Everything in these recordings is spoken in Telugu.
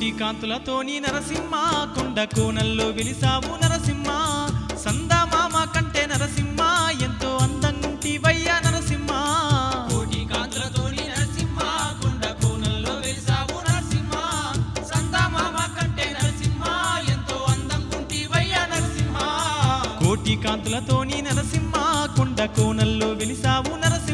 కోటి కాంతులతోని నరసింహ కొండ కోనల్లో వెలిసావు నరసింహ సందమామ కంటే నరసింహ ఎంతో అందంగుంటివయ్యా నరసింహ కోటి కాంతులతోని నరసింహ కొండ కోణంలో వెలిసావు నరసింహ సందమామ కంటే నరసింహ ఎంతో అందంగుంటివయ్యా నరసింహ కోటి కాంతులతోని నరసింహ కొండ కోనల్లో వెలిసావు నరసింహ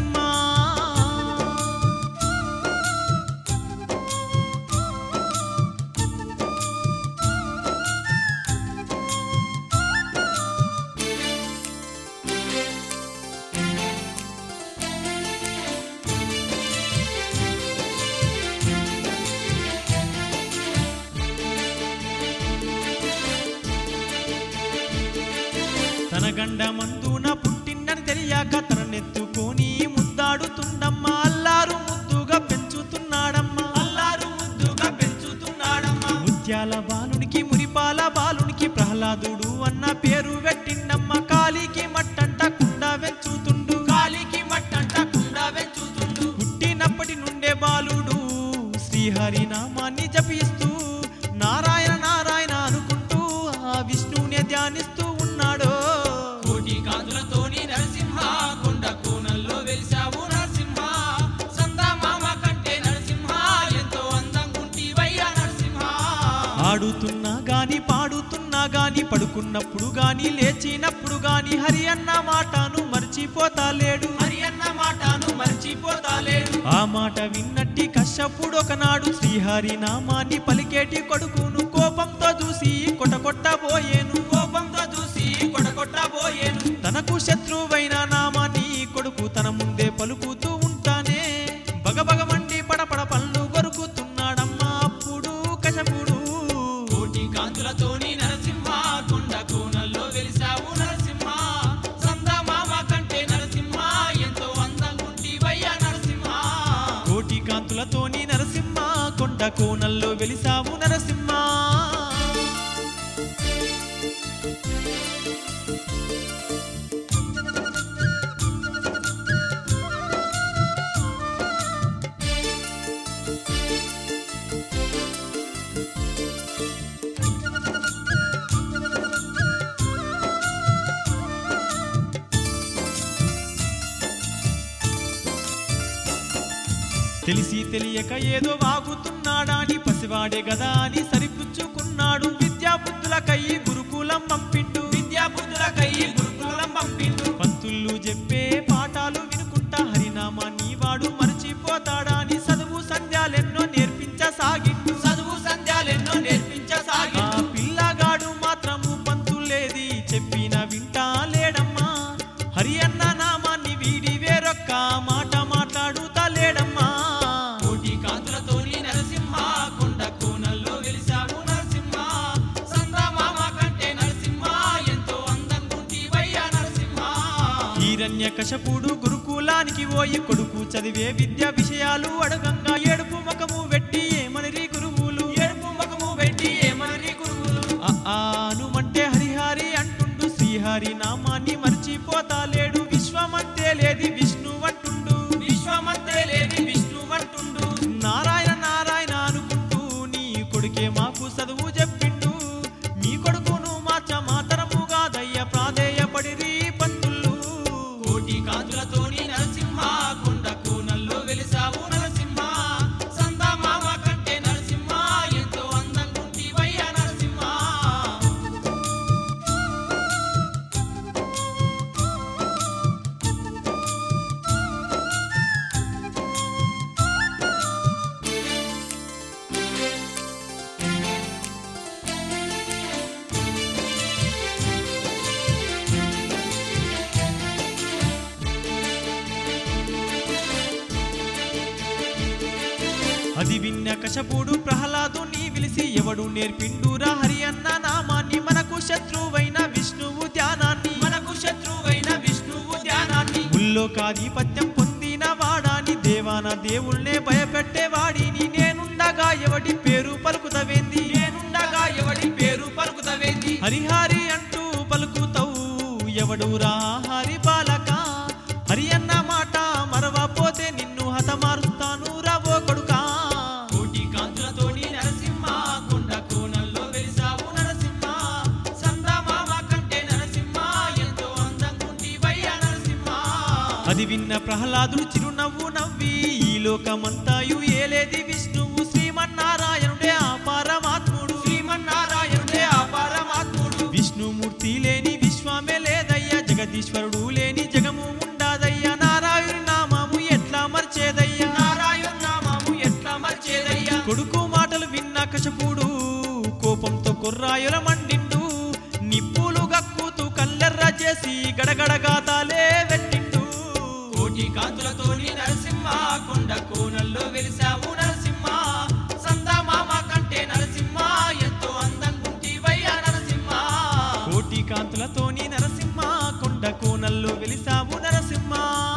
తన గండ మందున పుట్టిండని తెలియక తననెత్తుకొని ముద్దాడుతుండమ్మ అల్లారు ముద్దుగా పెంచుతున్నాడమ్మా అల్లారు ముద్దుగా పెంచుతున్నాడమ్మా ముత్యాల బాలునికి మురిపాల బాలునికి ప్రహ్లాదుడు అన్న పేరు పెట్టిండమ్మ కాలికి మట్టంటకుండా వెంచుతుండు కాలికి మట్టంటకుండా వెంచుతుండు పుట్టినప్పటి నుండే బాలుడు శ్రీహరి నామాన్ని జపిస్తూ నారాయణ నారాయణ అనుకుంటూ ఆ విష్ణువునే ధ్యానిస్తూ ఉన్నాడో కోటి కాంతులతోని నరసింహ కొండ కోణంలో వెలిసావు నరసింహ సందమామ కంటే నరసింహ ఎంతో అందంగుంటివయ్యా నరసింహ ఆడుతున్నా గాని పాడుతున్నా గాని పడుకున్నప్పుడు గాని లేచినప్పుడు గాని హరి అన్న మాటను మర్చిపోతా లేడు మరి అన్న మాటను మర్చిపోతాలేడు ఆ మాట విన్నట్టి కశ్యపుడు ఒకనాడు శ్రీహరి నామాన్ని పలికేటి కొడుకును కోపంతో చూసి కొట్టకొట్టబోయేను కోపంతో చూసి కొడకొట్టబోయేను తనకు శత్రువైన నామాన్ని కొడుకు తన ముందే పలుకుతూ ఉంటానే బగబగమండి పడపడ పళ్ళు గొరుకుతున్నాడమ్మా అప్పుడు కశపుడు కోటి కాంతులతోని నరసింహ కొండ కోణంలో వెలిసావు నరసింహ సందమామ కంటే నరసింహ ఎంతో అందంగుంటివయ్యా నరసింహ కోటి కాంతులతోని నరసింహ కొండ కోనల్లో వెలిసావు నరసింహ తెలిసి తెలియక ఏదో వాగుతున్నాడా అని పసివాడే గదా అని సరిపుచ్చుకున్నాడు విద్యాబుద్ధులకై గురుకులం పంపిండు విద్యా బుద్ధులకై గురుకులం పంపిండు పంతుళ్ళు చెప్పే పాఠాలు వినుకుంటా హరినామాన్ని వాడు మరచిపోతాడా అని చదువు సంధ్యాలెన్నో నేర్పించసాగిండు చదువు సంధ్యాలెన్నో ఆ నేర్పించసాగి పిల్లగాడు మాత్రము పంతులేది చెప్పిన వింటా లేడమ్మా హరి అన్న నామాన్ని వీడి వేరొక్క మాట మాట్లాడుతా లేడమ్మా కోటి కాంతులతోని నరసింహ కొండ కోణంలో వెలిసావు నరసింహ సందమామ కంటే నరసింహ ఎంతో అందంగుంటివయ్యా నరసింహ హిరణ్య కశపుడు గురుకులానికి పోయి కొడుకు చదివే విద్య విషయాలు అడగంగా ఏడుపు ముఖము పెట్టి ఏమని గురువులు ఏడుపు ముఖము పెట్టి ఏమని గురువులు ఆ ఆనుమంటే హరిహరి అంటుండు శ్రీహరి నామాన్ని మర్చిపోతా లేడు విశ్వమంతే లేది విష్ణు అంటుండు విశ్వమంతే లేని విష్ణు అంటుండు నారాయణ నారాయణ అనుకుంటూ నీ కొడుకే మాకు చదువు చెప్పిండు మీ కొడుకును మార్చ మాతరముగా దయ్య ప్రాధేయపడిరి పంతుళ్ళు కోటి కాంతులతోని నరసింహ కొండ కోణంలో వెలిసావు నరసింహ సందమామ కంటే నరసింహ ఎంతో అందంగుంటివయ్యా నరసింహ అది విన్న కశపుడు ప్రహ్లాదు నీ విలిసి ఎవడు నేర్పిండురా హరి అన్న నామాన్ని మనకు శత్రువైన విష్ణువు ధ్యానాన్ని మనకు శత్రువైన విష్ణువు ధ్యానాన్ని ముల్లోకాధిపత్యం పొందిన వాడాని దేవాన దేవుళ్ళే భయపెట్టేవాడిని నేనుండగా ఎవడి పేరు పలుకుతవేంది నేనుండగా ఎవడి పేరు పలుకుతవేంది హరిహరి అంటూ పలుకుతావు ఎవడురా హరి బాలక హరి అన్న మాట మరవపోతే నిన్ను హతమారుస్తాను రావో కొడుకా కోటి కాంతులతోని నరసింహ అది విన్న ప్రహ్లాదుడు చిరునవ్వు నవ్వి ఈ లోకమంతాయు ఏలేది విష్ణువు శ్రీమన్నారాయణుడే ఆ పరమాత్ముడు శ్రీమన్నారాయణుడే ఆ పరమాత్ముడు విష్ణుమూర్తి లేని విశ్వమే లేదయ్యా జగదీశ్వరుడు లేని జగము ఉండాదయ్యా నారాయణుని నామము ఎట్లా మర్చేదయ్యా నారాయణ నామము ఎట్లా మర్చేదయ్యా కొడుకు మాటలు విన్న కశపుడు కోపంతో కుర్రాయుల మండిండు నిప్పులు గక్కుతూ కల్లెర్ర చేసి గడగడగాతాలే వెట్టిండు కోటి కాంతులతోని నరసింహ కొండ కోనల్లో వెలిసావు నరసింహ సందమామ కంటే నరసింహ ఎంతో అందంగుంటివయ్యా నరసింహ కోటి కాంతులతోని నరసింహ కొండ కోనల్లో వెలిసావు నరసింహ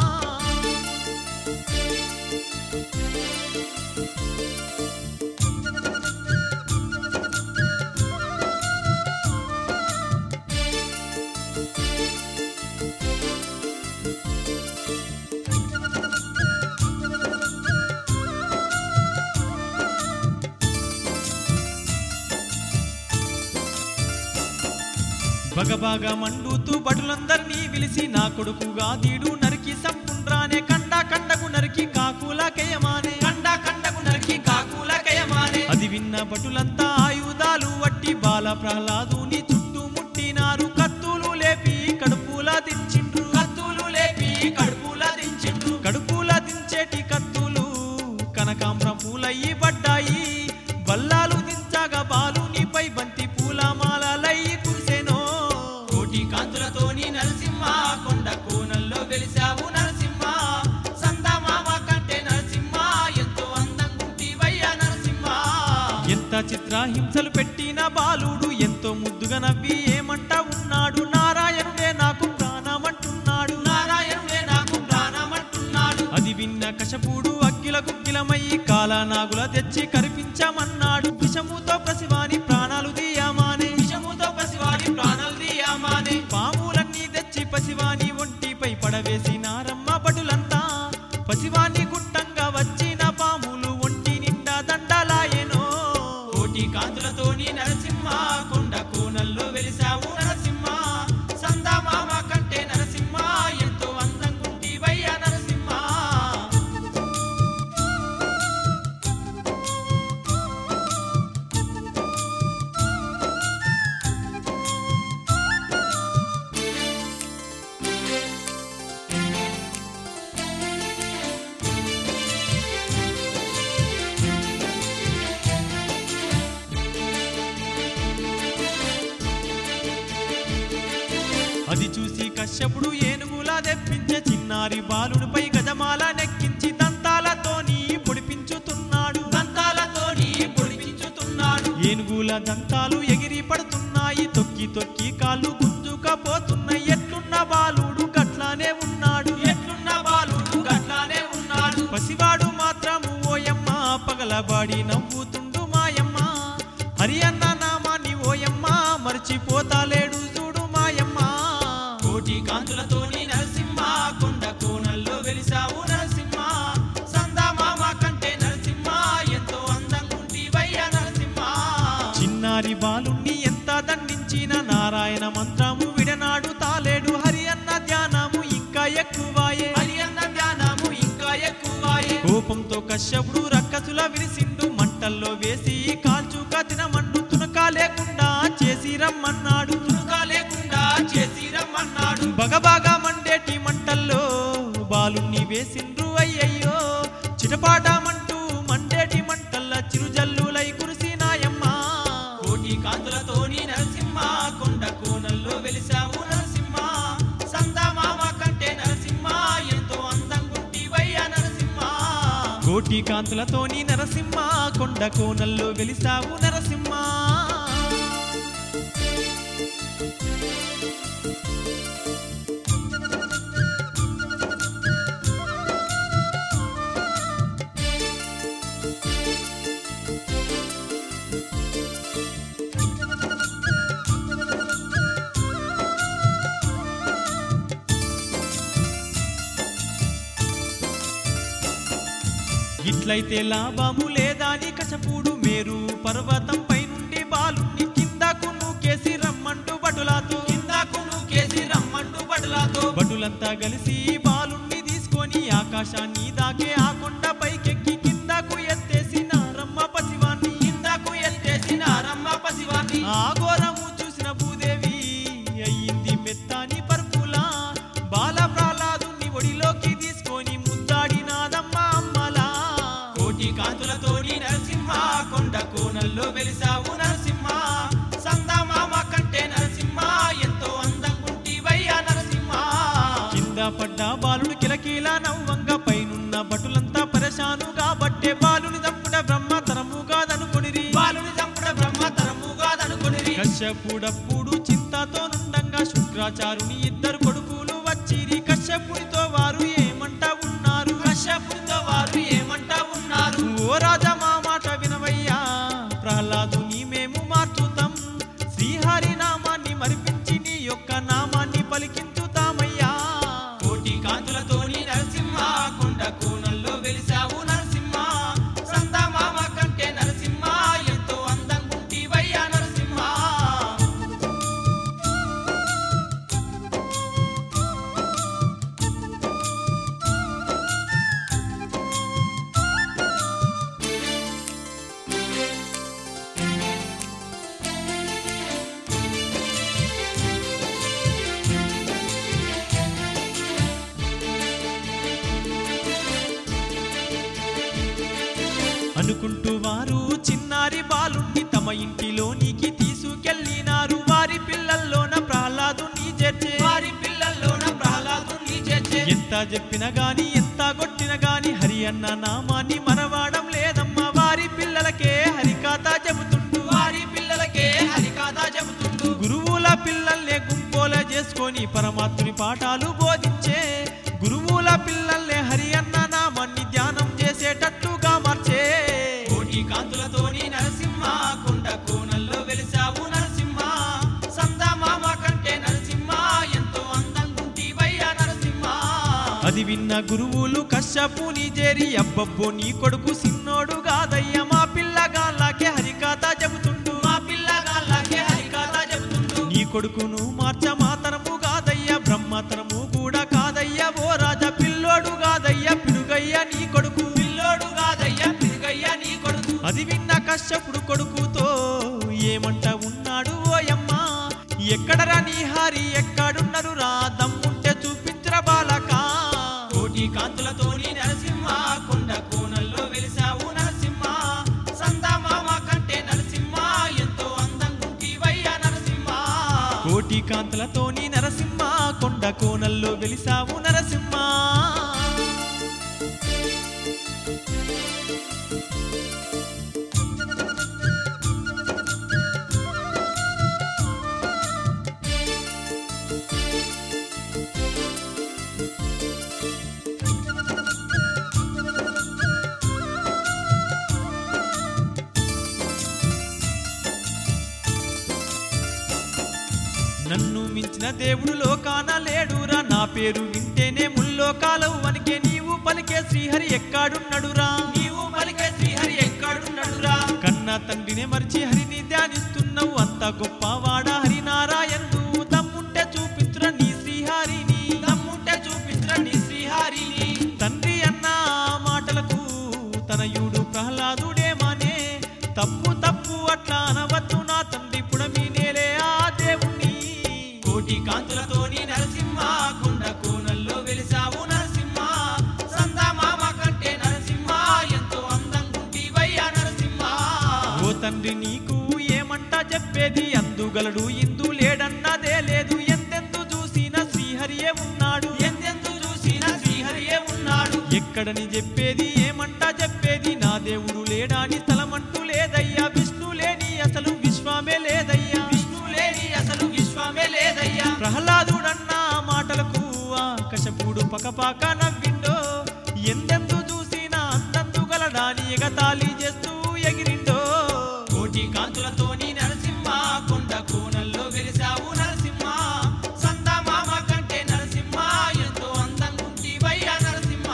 బగబాగా మండుతూ బటులందరినీ పిలిచి నా కొడుకుగా దీడు నరికి సంపుండ్రానే కండ కండకు నరికి కాకులకేయమానే కండ కండకు నరికి కాకులకయమానే అది విన్న భటులంతా ఆయుధాలు వట్టి బాల ప్రహ్లాదుని చుట్టూ ముట్టినారు కత్తులు లేపి కడుపులా దించిండ్రు కత్తులు లేపి కడుపులా దించిండ్రు కడుపులా దించేటి కత్తులు కనకాంబరం పూలయ్యి పడ్డాయి బల్లాలు దించగా బాలునిపై బంతి పూల మాలలయ్యి కురిసెనో కోటి కాంతులతోని నరసింహ కొండ కోనల్లో వెలిసావు నరసింహ సందమామ కంటే నరసింహ ఎంతో అందంగుంటివయ్యా నరసింహ ఎంత చిత్రహింసలు పెట్టిన బాలుడు ఎంతో ముద్దుగా నవ్వి ఏమంట ఉన్నాడు నారాయణుడే నాకు ప్రాణమంటున్నాడు నారాయణుడే నాకు ప్రాణమంటున్నాడు అది విన్న కశపుడు అగ్గిల గుగ్గిలమయ్యి కాలనాగుల తెచ్చి కరిపించమన్నాడు విషముతో ప్రసివాని ప్రాణాలు తీయమానే విషముతో పసివాడి ప్రాణాలు తీయమానే పాములన్నీ తెచ్చి పసివాని ఒంటిపై పడవేసి నారమ్మ బటులంతా పసివాని గుట్టంగా వచ్చిన పాములు ఒంటి నిండా దండలాయెనో కోటి కాంతులతోని నరసింహ కొండ కోనల్లో వెలిసావు నరసింహ సందమామ కంటే నరసింహ ఎంతో అందంగుంటివయ్యా నరసింహ అది చూసి కశ్యపుడు ఏనుగులా తెప్పించే చిన్నారి బాలునిపై గజమాల నెక్కించి దంతాలతోని పొడిపించుతున్నాడు దంతాలతోని పొడిపించుతున్నాడు ఏనుగుల దంతాలు ఎగిరి పడుతున్నాయి తొక్కి తొక్కి కాళ్ళు గుంజుకపోతున్నాయి ఎట్లున్న బాలుడు గట్లానే ఉన్నాడు ఎట్లున్న బాలుడు గట్లానే ఉన్నాడు పసివాడు మాత్రము ఓయమ్మ పగలబాడి నవ్వుతుండు మాయమ్మ హరి అన్న నామాన్ని ఓయమ్మ మర్చిపోతాలేడు చూడు మాయమ్మ కోటి కాంతులతోని నరసింహ కొండ కోనల్లో వెలిసావు నరసింహ సందమామ కంటే నరసింహ ఎంతో అందంగుంటివయ్యా నరసింహ చిన్నారి బాలుణ్ణి ఎంత దండించిన నారాయణ మంత్రము విడనాడు తాలేడు హరి అన్న ధ్యానము ఇంకా ఎక్కువాయే హరి అన్న జ్ఞానము ఇంకా ఎక్కువాయే కోపంతో కశ్యపుడు రక్కసుల విరిసిండు మంటల్లో వేసి కాల్చుక తినమండు తునక లేకుండా చేసి రమ్మన్నాడు తునుక లేకుండా చేసి రమ్మన్నాడు బగబాగా మండేటి మంటల్లో బాలుణ్ణి వేసిండ్రు అయ్యయ్యో చిటపాటమంటూ మండేటి మంటల్ల చిరుజల్లులై కురిసినాయమ్మ కోటి కాంతులతోని నరసింహ కొండ కోనల్లో వెలిసావు నరసింహ సందమామ కంటే నరసింహ ఎంతో అందంగుంటివయ్యా నరసింహ కోటి కాంతులతోని నరసింహ కొండ కోనల్లో వెలిసావు నరసింహ ఇట్లయితే లాభము లేదాని కచపూడు మేరు పర్వతం పై నుండి బాలుణ్ణి కిందకు నూకేసి రమ్మంటూ బటులాతో కిందకు కేసి రమ్మంటూ బడులాతో బటులంతా కలిసి బాలుణ్ణి తీసి ఆకాశాన్ని దాకే ఆ కొండ పైకెక్కి కిందకు ఎత్తేసిన రమ్మ పసివాణ్ణి కిందకు ఎత్తేసిన రమ్మ పసివాణ్ణి ఆ ఘోరము చూసిన భూదేవి అయ్యింది మెత్తాని పరుపులా బాల ప్రహ్లాదుని ఒడిలోకి తీసుకొని ముద్దాడినాదమ్మ అమ్మలా కోటి కాంతులతోని నరసింహ కొండ కోనల్లో వెలిసావు నరసింహ సందమామ కంటే నరసింహ ఎంతో అందంగుంటివయ్యా నరసింహ కింద పడ్డ బాలుడు కిలకీల నవ్వంగ పైనున్న భటులంతా పరశాను కాబట్టే బాలుని చంపుట బ్రహ్మ తరము కాదనుకొనిరి బాలుని చంపుడ బ్రహ్మ తరముగాదనుకొనిరి కశ్యపుడప్పుడు చింతతో నుండంగా శుక్రాచారుని ఇద్దరు కొడుకులు వచ్చిరి కశ్యపునితో వారు ఏమంటా ఉన్నారు కశ్యపుడితో వారు ఏమంటా ఉన్నారు ఓ రాజా మా మాట వినవయ్యా ప్రహ్లాదుని మేము మార్చుతాం శ్రీహరి నామాన్ని మరిపించి నీ యొక్క నామాన్ని పలికించుతామయ్యా కోటి కాంతులతోని నరసింహ కొండ కోనల్లో వెలిసావు నరసింహ సందమామ కంటే నరసింహ ఎంతో అందంగుంటివయ్యా నరసింహ అనుకుంటూ వారు చిన్నారి బాలుణ్ణి తమ ఇంటిలోనికి తీసుకెళ్ళినారు వారి పిల్లల్లోన ప్రహ్లాదుని చేర్చే వారి పిల్లల్లోన ప్రహ్లాదుని చేర్చే ఎంత చెప్పినా గాని ఎంత కొట్టిన గాని హరి అన్న నామాన్ని మరవాడం లేదమ్మా వారి పిల్లలకే హరికథ చెబుతుండు వారి పిల్లలకే హరికథ చెబుతుండు గురువుల పిల్లల్నే గుంపోల చేసుకొని పరమాత్ముని పాఠాలు బోధించే గురువుల పిల్లల్నే హరి అన్న నామాన్ని ధ్యానం చేసేటట్లుగా మార్చే కోటి కాంతులతోని నరసింహ కొండ కోనల్లో వెలిసావు నరసింహ సందమామ కంటే నరసింహ ఎంతో అందంగుంటివయ్యా నరసింహ అది విన్న గురువులు కశ్యపుని చేరి అబ్బబ్బో నీ కొడుకు సిన్నోడు కాదయ్య మా పిల్లగాళ్ళకే హరికథ చెబుతుండు మా పిల్లగాళ్ళకే హరికథ చెబుతుండు నీ కొడుకును మార్చ మాతరము కాదయ్య బ్రహ్మతరము కూడా కాదయ్య ఓ రాజా పిల్లోడు కాదయ్య పిడుగయ్య నీ కొడుకు పిల్లోడు కాదయ్యా పిరుగయ్యా నీ కొడుకు అది విన్న కశ్యపుడు కొడుకుతో ఏమంట ఉన్నాడు ఓయమ్మా ఎక్కడరా నీ హారి ఎక్కడున్నారు రా దమ్ముంటే చూపించరా బాలకా కోటి కాంతులతోని నరసింహ కొండ కోనల్లో వెలిసావు నరసింహ సందమామ కంటే నరసింహ ఎంతో అందంగుంటివయ్యా నరసింహ కోటి కాంతలతోని నరసింహ కొండ కోనల్లో వెలిసావు నరసింహ నన్ను మించిన దేవుడు లోకాన లేడురా నా పేరు వింటేనే ముల్లోకాలవు వనికే నీవు పలికే శ్రీహరి ఎక్కడున్నడురా నీవు పలికే శ్రీహరి ఎక్కడున్నాడురా కన్న తండ్రినే మరిచి హరిని ధ్యానిస్తున్నావు అంత గొప్పవాడ హరినారాయణుడు దమ్ముంటే చూపించురా నీ శ్రీహరిని దమ్ముంటే చూపించరా నీ శ్రీహరిని తండ్రి అన్న మాటలకు తనయుడు ప్రహ్లాదుడేమానే తప్పు తప్పు అట్లా అనవద్దు నా తండ్రి పుడమి నేలే ఆ దేవుణ్ణి కోటి కాంతులతోని నరసింహ కొండ కోనల్లో వెలిసావు నరసింహ సందమామ కంటే నరసింహ ఎంతో అందంగుంటివయ్యా నరసింహ ఓ తండ్రి నీకు ఏమంటా చెప్పేది అందుగలడు ఇందు లేడన్నదే లేదు ఎంతెందు చూసిన శ్రీహరియే ఉన్నాడు ఎందెందు చూసినా శ్రీహరియే ఉన్నాడు ఎక్కడని చెప్పేది ఏమంటా చెప్పేది నా దేవుడు లేడాని స్థలమంటూ లేదయ్యా విష్ణు లేని అసలు విశ్వమే లేదయ్యా విష్ణు లేని అసలు విశ్వమే లేదయ్యా ప్రహ్లాదుడన్న మాటలకు ఆకశపుడు పకపాక నవ్విండో ఎందెందు చూసినా అందందు గలడాని ఎగతాళి చేస్తూ ఎగిరిండో కోటి కాంతులతోని నరసింహ కొండ కోనల్లో వెలిసావు నరసింహ సందమామ కంటే నరసింహ ఎంతో అందంగుంటివయ్యా నరసింహ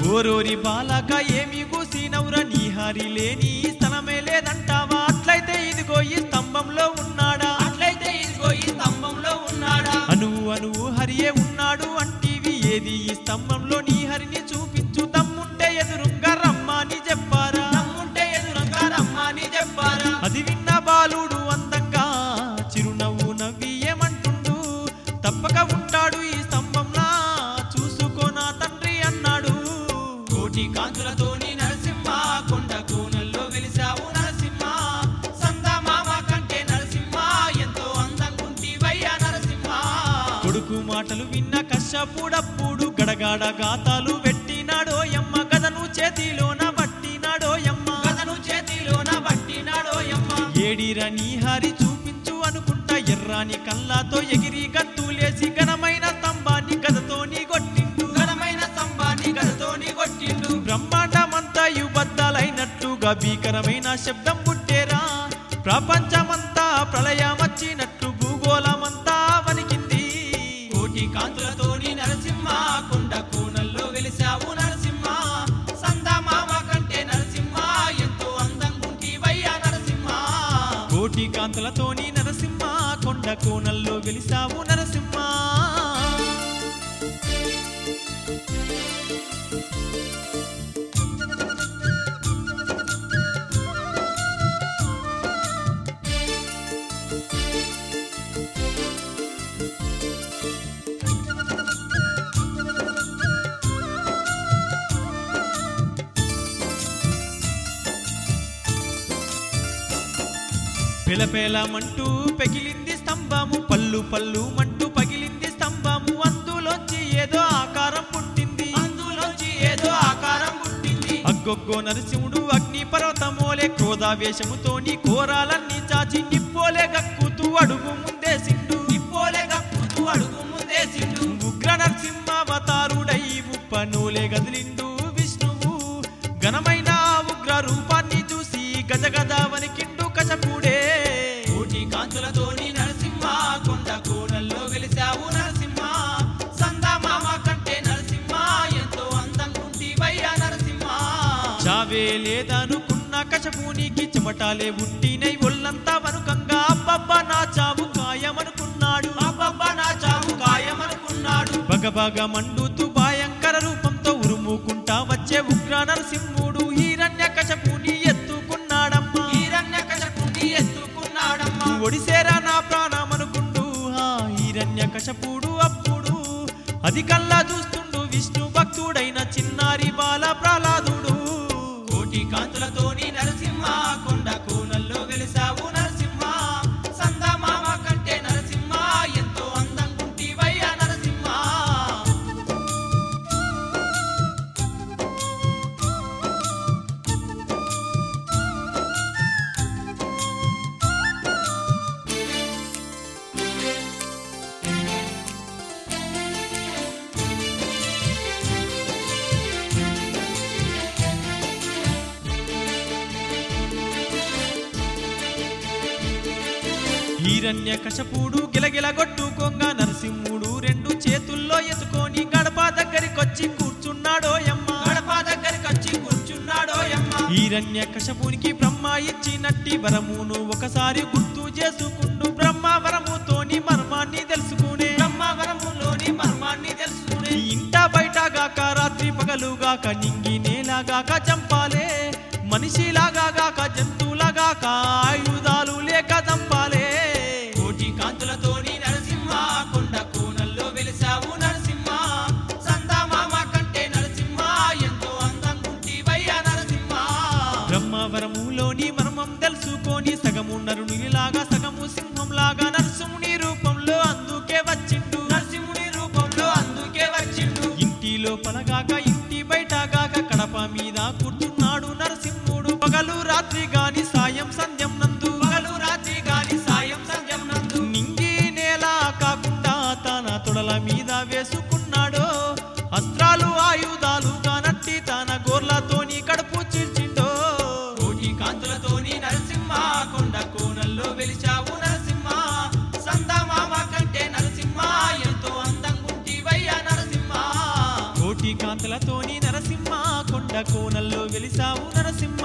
ఓరోరి బాలక ఏమి కూసినవుర నీ హరి లేని స్థలమే లేదంటావా అట్లయితే ఇదిగో ఈ స్తంభంలో ఉన్నాడా అట్లయితే ఇదిగో ఈ స్తంభంలో ఉన్నాడా అనువు అనువు హరియే ఉన్నాడు అంటీవి ఏది ఈ స్తంభంలో నీ హరిని చూపించు తమ్ముంటే ఎదురుంగా రమ్మని చెప్పారా నమ్ముంటే ఎదురుగా రమ్మని చెప్పారా అది విన్న బాలుడు అందంగా చిరునవ్వు నవ్వి ఏమంటుండు తప్పక ఉంటాడు ఈ స్తంభంలా చూసుకోనా తండ్రి అన్నాడు కోటి కాంతులతోని నరసింహ కొండ కోనల్లో వెలిసావు నరసింహ సందమామ కంటే నరసింహ ఎంతో అందంగుంటివయ్యా నరసింహ కొడుకు మాటలు విన్న కశ్యపుడప్పుడు గడగాడ గాతాలు పెట్టినాడో యమ్మ గదను చేతిలోన పట్టినాడో యమ్మ గదను చేతిలోన పట్టినాడో యమ్మ ఏడిరా నీ హరి చూపించు అనుకుంటా ఎర్రాని కళ్ళతో ఎగిరి గంతులేసి ఘనమైన స్తంభాన్ని గదతోని కొట్టిండు ఘనమైన స్తంభాన్ని గదతోని కొట్టిండు బ్రహ్మాండమంతా యుబద్దలైనట్టుగా భీకరమైన శబ్దం పుట్టేరా ప్రపంచమంతా ప్రళయమచ్చినట్టు భూగోళమంతా వణికింది కోటి కాంతులతోని నరసింహ కొండ కోనల్లో వెలిసావు నరసింహ సందమామ కంటే నరసింహ ఎంతో అందంగుంటివయ్యా నరసింహ కోటి కాంతులతోని నరసింహ కొండ కోనల్లో వెలిసావు నరసింహ పెలపేలమంటూ పెగిలింది స్తంభము పల్లు పల్లు మంటూ పగిలింది స్తంభము అందులోంచి ఏదో ఆకారం పుట్టింది అందులోంచి ఏదో ఆకారం పుట్టింది అగ్గొగ్గో నరసింహుడు అగ్ని పర్వతమోలే క్రోధావేశముతోని కోరాలన్నీ చాచి నిప్పోలే గక్కుతూ అడుగు ముందేసిండు నిప్పోలే గప్పుతూ అడుగు ముందేసిండు ఉగ్ర నరసింహావతారుడై ఉప్పనోలే గదిలిండు విష్ణువు ఘనమైన ఆ ఉగ్ర రూపాన్ని చూసి గజగజ వణికిండు కచపుడే కోటి కాంతులతోని నరసింహ కొండ కోనల్లో వెలిసావు నరసింహ సందమామ కంటే నరసింహ ఎంతో అందంగుంటివయ్యా నరసింహ చావే లేదనుకున్న కచపునికి చెమటాలే ఉట్టినై ఒళ్ళంతా వనుకంగా అబ్బబ్బా నా చావు ఖాయమనుకున్నాడు అబ్బబ్బ నా చావు ఖాయమనుకున్నాడు బగబగ మండుతూ భయంకర రూపంతో ఉరుముకుంటా వచ్చే ఉగ్ర నరసింహుడు హిరణ్య కశపుని ఎత్తుకున్నాడమ్మా హిరణ్య కశపుని ఎత్తుకున్నాడమ్మా ఒడిసేరా నా ప్రాణమనుకుంటూ ఆ హిరణ్య కశపుడు అప్పుడు అది కల్లా చూస్తుండు విష్ణు భక్తుడైన చిన్నారి బాల ప్రహ్లాదుడు కోటి కాంతులతోని నరసింహ కొండ కోనల్లో వెలిసావు నరసింహ సందమామ కంటే నరసింహ ఎంతో అందంగుంటివయ్యా నరసింహ హిరణ్య కశపుడు గిలగిల కొట్టుకోంగ నరసింహుడు రెండు చేతుల్లో ఎత్తుకొని గడప దగ్గరికొచ్చి కూర్చున్నాడో యమ్మ గడప దగ్గరికి వచ్చి కూర్చున్నాడో యమ్మ హిరణ్య కశపునికి బ్రహ్మ ఇచ్చినట్టి వరమును ఒకసారి గుర్తు చేసుకుంటూ బ్రహ్మ వరముతోని మర్మాన్ని తెలుసుకునే బ్రహ్మవరములోని మర్మాన్ని తెలుసుకునే ఈ ఇంట బయట గాక రాత్రి పగలుగాక నింగి నేలగాక చంపాలే మనిషిలాగా గాక జంతువులగాక ఆయుధాలు లేక చంపాలే కోటి కాంతులతోని నరసింహ కొండ కోనల్లో వెలిసావు నరసింహ సందమామ కంటే నరసింహ ఎంతో అందంగుంటివయ్యా నరసింహ బ్రహ్మవరములోని మర్మం తెలుసుకొని సగము నరునిలాగా సగము సింహంలాగా నరసింహుని రూపంలో అందుకే వచ్చిండు నరసింహుని రూపంలో అందుకే వచ్చిండు ఇంటి లోపలగాక ఇంటి బయటగాక కడప మీద కూర్చున్నాడు నరసింహుడు పగలు రాత్రి గాని సాయం సంధ్యం నందు పగలు రాత్రి గాని సాయం సంధ్యం నందు నింగి నేల కాకుండా తన తొడల మీద వేసుకున్నాడో అస్త్రాలు ఆయుధాలు కానట్టి తన గోర్లతోని కడుపు చీల్చిండో కోటి కాంతులతోని నరసింహ కొండ కోనల్లో వెలిచావు నరసింహ సందమామ కంటే నరసింహ ఎంతో అందంగుంటివయ్యా నరసింహ కోటి కాంతలతోని నరసింహ కొండ కోనల్లో వెలిసావు నరసింహ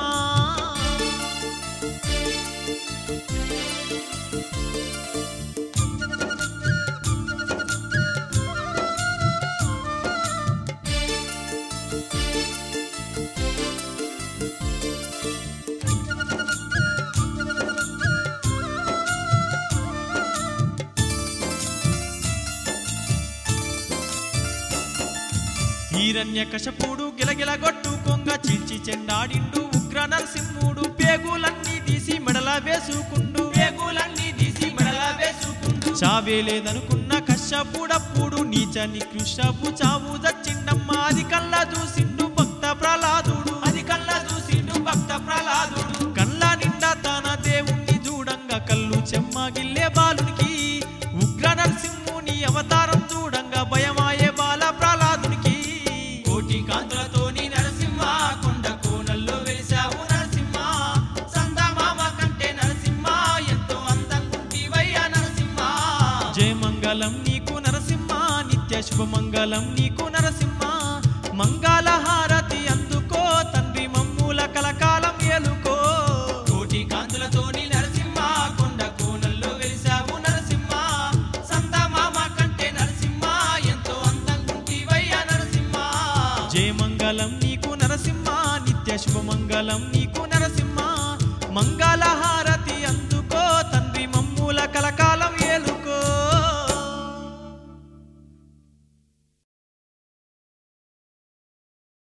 హీరణ్య కశపుడు గిలగిల గొట్టు కొంగ చీల్చి చెండాడిండు ఉగ్ర నరసింహుడు పేగులన్నీ తీసి మెడల వేసుకుండు పేగులన్నీ తీసి మెడల వేసుకుంటూ చావే లేదనుకున్న కశ్యపుడప్పుడు నీచ నికృషపు చావు దచ్చిండమ్మ అది కల్లా చూసిండు భక్త ప్రహ్లాదుడు అది కళ్ళ చూసిండు భక్త ప్రహ్లాదుడు కళ్ళ నిండా తన దేవుణ్ణి చూడంగా కళ్ళు చెమ్మగిల్లే బాలునికి ఉగ్ర నరసింహుని అవతారం చూడంగా భయమాయే బాల ప్రహ్లాదునికి కోటి కాంతులతోని నరసింహ కొండ కోనల్లో వెలిసావు నరసింహ సందమామ కంటే నరసింహ ఎంతో అందంగుంటివయ్యా నరసింహ జయమంగళం నీకు నరసింహ నిత్య శుభమంగళం నీకు నరసింహ మంగళ హారతి అందుకో తండ్రి మమ్ముల కలకాలం ఏలుకో కోటి కాంతులతోని నరసింహ కొండ కోనల్లో వెలిసావు నరసింహ సందమామ కంటే నరసింహ ఎంతో అందంగుంటివయ్యా నరసింహ జయమంగళం నీకు నరసింహ నిత్య శుభమంగళం నీకు నరసింహ మంగళ హారతి